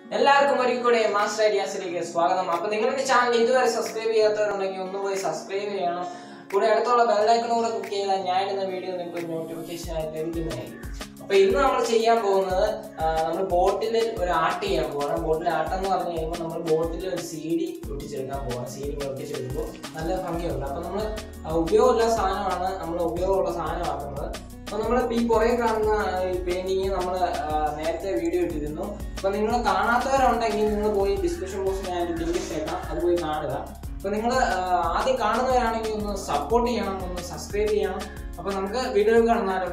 എല്ലാവർക്കും ഒരിക്കൽ കൂടെ മാസ്റ്റർ ഐഡിയാസിലേക്ക് സ്വാഗതം അപ്പൊ നിങ്ങളുടെ ചാനൽ ഇതുവരെ സബ്സ്ക്രൈബ് ചെയ്യാത്തവരുണ്ടെങ്കിൽ ഒന്ന് പോയി സബ്സ്ക്രൈബ് ചെയ്യണം കൂടെ അടുത്തുള്ള ബെല്ലൈക്കൺ കൂടെ ക്ലിക്ക് ചെയ്താൽ ഞാൻ ഇടുന്ന വീഡിയോ നിങ്ങൾക്ക് നോട്ടിഫിക്കേഷൻ ആയിട്ട് ലഭിക്കുന്നതായിരിക്കും അപ്പൊ ഇന്ന് നമ്മൾ ചെയ്യാൻ പോകുന്നത് നമ്മൾ ബോട്ടിൽ ഒരു ആർട്ട് ചെയ്യാൻ പോകണം ബോട്ടിൽ ആർട്ട് എന്ന് പറഞ്ഞു കഴിയുമ്പോൾ നമ്മൾ ബോട്ടിൽ ഒരു സി ഡി ഒട്ടിച്ചെടുക്കാൻ പോകണം സി ഡി ഒട്ടിച്ചെടുക്കുമ്പോൾ നല്ല ഭംഗിയുണ്ട് അപ്പൊ നമ്മൾ ഉപയോഗമുള്ള സാധനമാണ് നമ്മൾ ഉപയോഗമുള്ള സാധനമാക്കുന്നത് അപ്പൊ നമ്മൾ ഈ പുറകെ കാണുന്ന പെയിന്റിങ് നമ്മൾ നേരത്തെ വീഡിയോ ഇട്ടിരുന്നു അപ്പൊ നിങ്ങൾ കാണാത്തവരുണ്ടെങ്കിൽ നിങ്ങൾ പോയി ഡിസ്ക്രിപ്ഷൻ ബോക്സിൽ ഞാൻ ലിങ്ക് ഇട്ടേക്കാം അത് പോയി കാണുക അപ്പൊ നിങ്ങൾ ആദ്യം കാണുന്നവരാണെങ്കിൽ ഒന്ന് സപ്പോർട്ട് ചെയ്യണം ഒന്ന് സബ്സ്ക്രൈബ് ചെയ്യണം അപ്പൊ നമുക്ക് വീഡിയോ കാണുന്നാലോ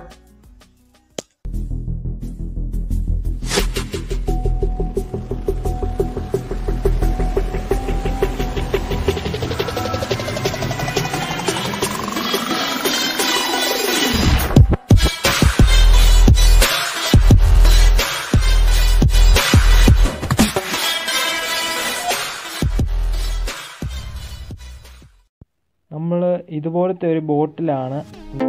നമ്മൾ ഇതുപോലത്തെ ഒരു ബോട്ടിലാണ്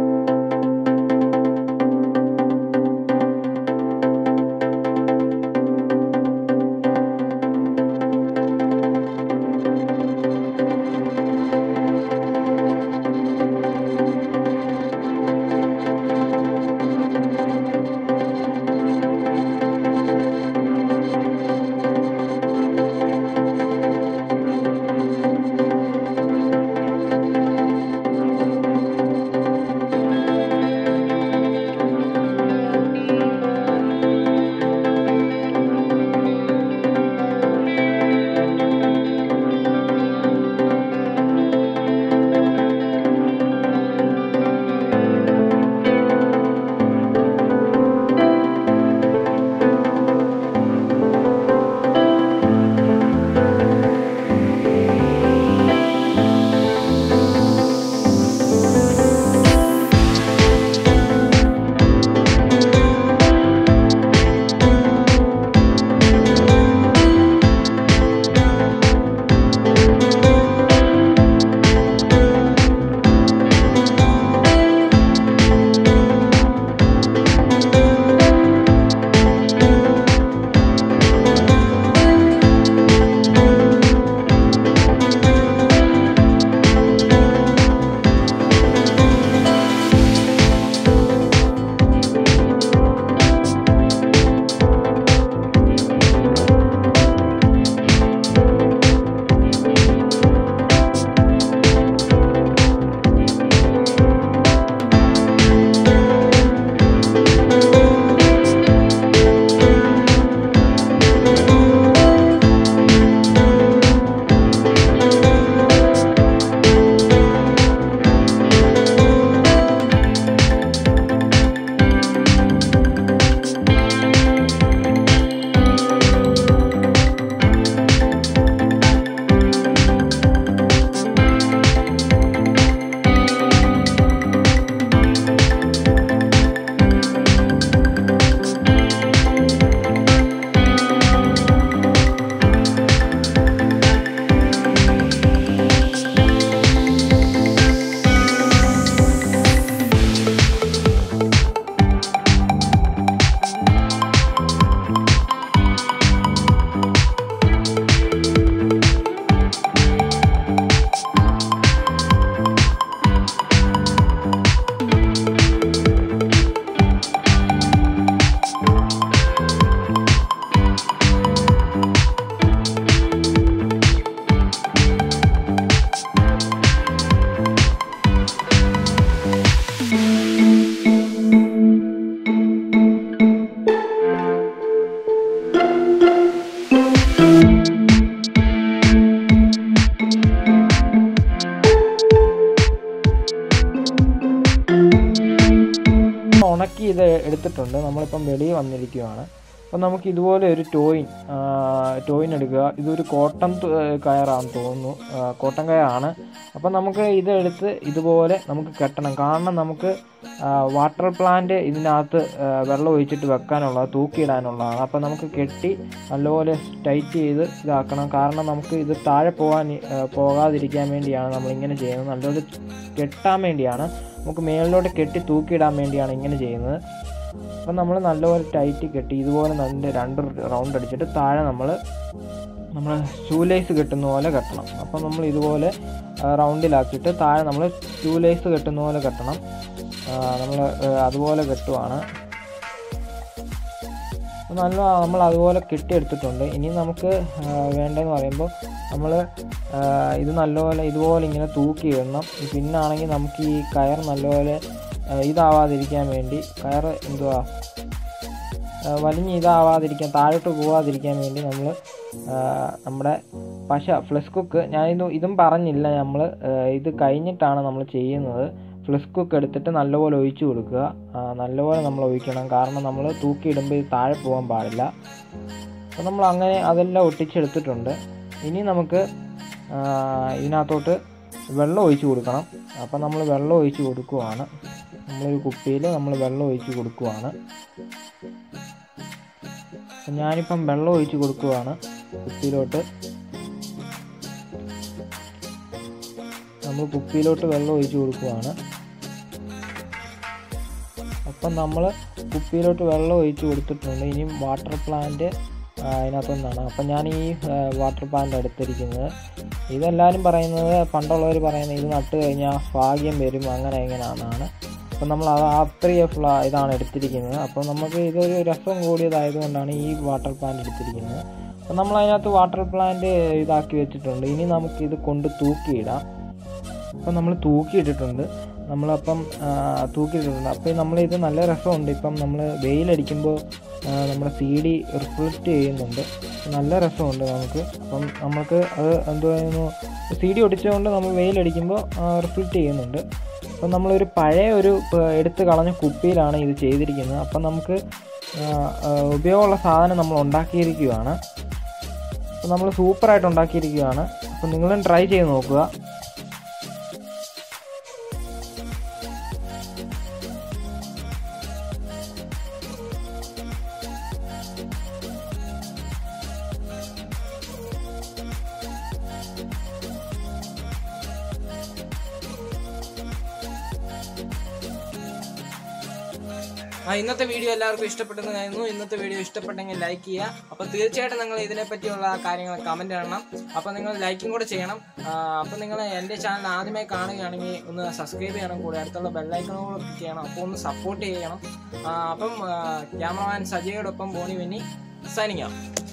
ഉണക്കി ഇത് എടുത്തിട്ടുണ്ട് നമ്മളിപ്പം വെളിയിൽ വന്നിരിക്കുകയാണ് അപ്പം നമുക്ക് ഇതുപോലെ ഒരു ടോയിൻ ടോയിൻ എടുക്കുക ഇതൊരു കോട്ടൺ തു- കയറാണെന്ന് തോന്നുന്നു ആ, കോട്ടൺ കയറാണ് അപ്പം നമുക്ക് ഇതെടുത്ത് ഇതുപോലെ നമുക്ക് കെട്ടണം കാരണം നമുക്ക് വാട്ടർ പ്ലാന്റ് ഇതിനകത്ത് ആ, വെള്ളം ഒഴിച്ചിട്ട് വെക്കാനുള്ള തൂക്കിയിടാനുള്ളതാണ് അപ്പം നമുക്ക് കെട്ടി നല്ലപോലെ ടൈറ്റ് ചെയ്ത് ഇതാക്കണം കാരണം നമുക്ക് ഇത് താഴെ പോകാൻ ആ, പോകാതിരിക്കാൻ വേണ്ടിയാണ് നമ്മളിങ്ങനെ ചെയ്യുന്നത് നല്ലപോലെ കെട്ടാൻ വേണ്ടിയാണ് നമുക്ക് മേളിലോട്ട് കെട്ടി തൂക്കിയിടാൻ വേണ്ടിയാണ് ഇങ്ങനെ ചെയ്യുന്നത് അപ്പം നമ്മൾ നല്ലപോലെ ടൈറ്റ് കെട്ടി ഇതുപോലെ നല്ല രണ്ട് റൗണ്ട് അടിച്ചിട്ട് താഴെ നമ്മൾ നമ്മൾ ഷൂ ലൈസ് കെട്ടുന്ന പോലെ കെട്ടണം അപ്പം നമ്മൾ ഇതുപോലെ ആ, റൗണ്ടിലാക്കിയിട്ട് താഴെ നമ്മൾ ഷൂ ലൈസ് കെട്ടുന്ന പോലെ കെട്ടണം നമ്മൾ അതുപോലെ കെട്ടുവാണ് അപ്പോൾ നല്ല നമ്മൾ അതുപോലെ കെട്ടിയെടുത്തിട്ടുണ്ട് ഇനി നമുക്ക് ആ, വേണ്ടതെന്ന് പറയുമ്പോൾ നമ്മൾ ഇത് നല്ലപോലെ ഇതുപോലെ ഇങ്ങനെ തൂക്കി ഇടണം ഈ പിന്നാണെങ്കിൽ നമുക്ക് ഈ കയർ നല്ലപോലെ ആ, ഇതാവാതിരിക്കാൻ വേണ്ടി കയർ എന്തുവാ ആ, വലിഞ്ഞ് ഇതാവാതിരിക്കാൻ താഴോട്ട് പോവാതിരിക്കാൻ വേണ്ടി നമ്മൾ നമ്മുടെ പശ ഫ്ലസ് കുക്ക് ഞാനിത് ഇതും പറഞ്ഞില്ല നമ്മൾ ഇത് കഴിഞ്ഞിട്ടാണ് നമ്മൾ ചെയ്യുന്നത് ഫ്ലസ് കുക്ക് എടുത്തിട്ട് നല്ലപോലെ ഒഴിച്ചു കൊടുക്കുക ആ, നല്ലപോലെ നമ്മൾ ഒഴിക്കണം കാരണം നമ്മൾ തൂക്കിയിടുമ്പോൾ ഇത് താഴെ പോകാൻ പാടില്ല അപ്പോൾ നമ്മൾ അങ്ങനെ അതെല്ലാം ഒട്ടിച്ചെടുത്തിട്ടുണ്ട് ഇനി നമുക്ക് ആ, ഇതിനകത്തോട്ട് വെള്ളം ഒഴിച്ചു കൊടുക്കണം അപ്പോൾ നമ്മൾ വെള്ളം ഒഴിച്ച് കൊടുക്കുവാണ് നമ്മളൊരു കുപ്പിയിൽ നമ്മൾ വെള്ളം ഒഴിച്ച് കൊടുക്കുവാണ് അപ്പം ഞാനിപ്പം വെള്ളം ഒഴിച്ച് കൊടുക്കുവാണ് കുപ്പിയിലോട്ട് നമ്മൾ കുപ്പിയിലോട്ട് വെള്ളം ഒഴിച്ച് കൊടുക്കുവാണ് അപ്പം നമ്മൾ കുപ്പിയിലോട്ട് വെള്ളം ഒഴിച്ച് കൊടുത്തിട്ടുണ്ട് ഇനി വാട്ടർ പ്ലാന്റ് അതിനകത്തൊന്നാണ് അപ്പം ഞാൻ ഈ വാട്ടർ പ്ലാന്റ് എടുത്തിരിക്കുന്നത് ഇതെല്ലാവരും പറയുന്നത് പണ്ടുള്ളവർ പറയുന്നത് ഇത് നട്ട് കഴിഞ്ഞാൽ ഭാഗ്യം വരും അങ്ങനെ എങ്ങനെയാണെന്നാണ് അപ്പം നമ്മൾ അത് അത്രയും ഫ്ല ഇതാണ് എടുത്തിരിക്കുന്നത് അപ്പോൾ നമുക്ക് ഇതൊരു രസം കൂടിയതായതുകൊണ്ടാണ് ഈ വാട്ടർ പ്ലാന്റ് എടുത്തിരിക്കുന്നത് അപ്പം നമ്മൾ അതിനകത്ത് വാട്ടർ പ്ലാന്റ് ഇതാക്കി വെച്ചിട്ടുണ്ട് ഇനി നമുക്ക് ഇത് കൊണ്ട് തൂക്കിയിടാം അപ്പം നമ്മൾ തൂക്കിയിട്ടിട്ടുണ്ട് നമ്മളപ്പം ആ, തൂക്കിയിട്ടിട്ടുണ്ട് അപ്പോൾ നമ്മളിത് നല്ല രസമുണ്ട് ഇപ്പം നമ്മൾ വെയിലടിക്കുമ്പോൾ ആ, നമ്മുടെ സി ഡി റിഫ്ലക്റ്റ് ചെയ്യുന്നുണ്ട് നല്ല രസമുണ്ട് നമുക്ക് അപ്പം നമുക്ക് അത് എന്തുവായിരുന്നു സി ഡി ഒട്ടിച്ചുകൊണ്ട് നമ്മൾ വെയിലടിക്കുമ്പോൾ റിഫ്ലക്റ്റ് ചെയ്യുന്നുണ്ട് അപ്പം നമ്മളൊരു പഴയ ഒരു പ- എടുത്ത് കളഞ്ഞ കുപ്പിയിലാണ് ഇത് ചെയ്തിരിക്കുന്നത് അപ്പം നമുക്ക് ആ, ആ, ഉപയോഗമുള്ള സാധനം നമ്മൾ ഉണ്ടാക്കിയിരിക്കുകയാണ് അപ്പം നമ്മൾ സൂപ്പറായിട്ട് ഉണ്ടാക്കിയിരിക്കുകയാണ് അപ്പം നിങ്ങളും ട്രൈ ചെയ്ത് നോക്കുക ആ ഇന്നത്തെ വീഡിയോ എല്ലാവർക്കും ഇഷ്ടപ്പെട്ടെന്ന് കരുതുന്നു ഇന്നത്തെ വീഡിയോ ഇഷ്ടപ്പെട്ടെങ്കിൽ ലൈക്ക് ചെയ്യുക അപ്പോൾ തീർച്ചയായിട്ടും നിങ്ങൾ ഇതിനെ പറ്റിയുള്ള കാര്യങ്ങൾ കമന്റ് ഇടണം അപ്പോൾ നിങ്ങൾ ലൈക്കും കൂടെ ചെയ്യണം അപ്പോൾ നിങ്ങൾ എൻ്റെ ചാനൽ ആദ്യമായി കാണുകയാണെങ്കിൽ ഒന്ന് സബ്സ്ക്രൈബ് ചെയ്യണം കൂടെ അടുത്തുള്ള ബെല്ലൈക്കണും കൂടെ ക്ലിക്ക് ചെയ്യണം അപ്പോൾ ഒന്ന് സപ്പോർട്ട് ചെയ്യണം ആ, അപ്പം ക്യാമറമാൻ സജയോടൊപ്പം ബോണി വെന്നി സൈനിങ് ആവും